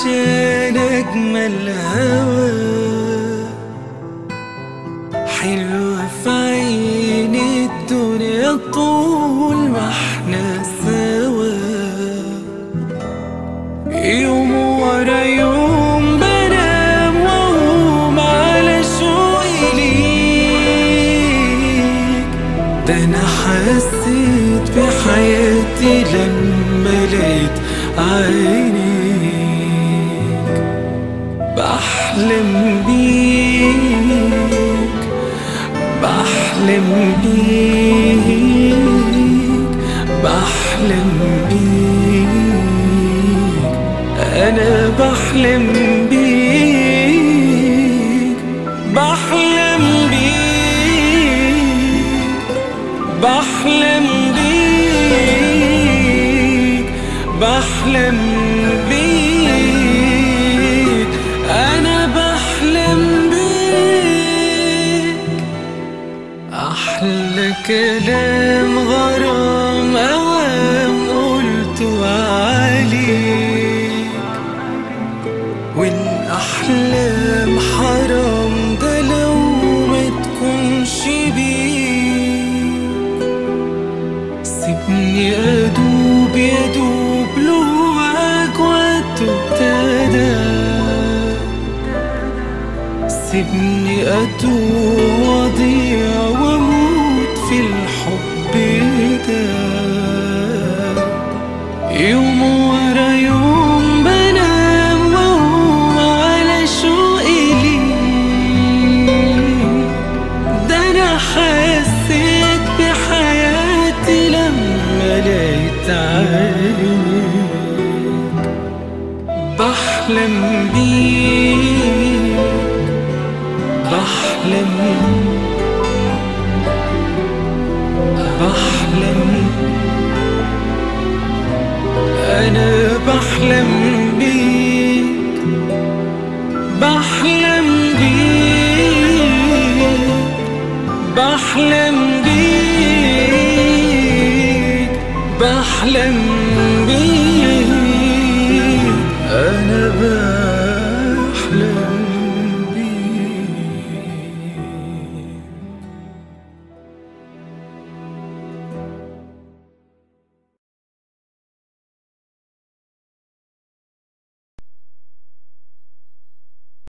عشان أجمل هوا حلوة في عيني الدنيا طول ما احنا سوا يوم ورا يوم بنام واقوم على شوقي ليك ده انا حسيت بحياتي لما لقيت عينيك بحلم بيك بحلم بيك بحلم بيك أنا بحلم بيك بحلم بيك بحلم بيك بحلم بيك أنا بحلم بيك أحلى كلام غرام أوام قلته عليك والأحلام حرام ده لو ما تكونش بيك سيبني أدوب يدوب لواك وابتدى سيبني أتوه وأضيع وأموت في الحب ده يوم ورا يوم بنام وأقوم على شوقي ليك ده أنا حسيت بحياتي لما لقيت عينيك بحلم بيك بحلم بحلم أنا بحلم بيك بحلم بيك بحلم بيك بحلم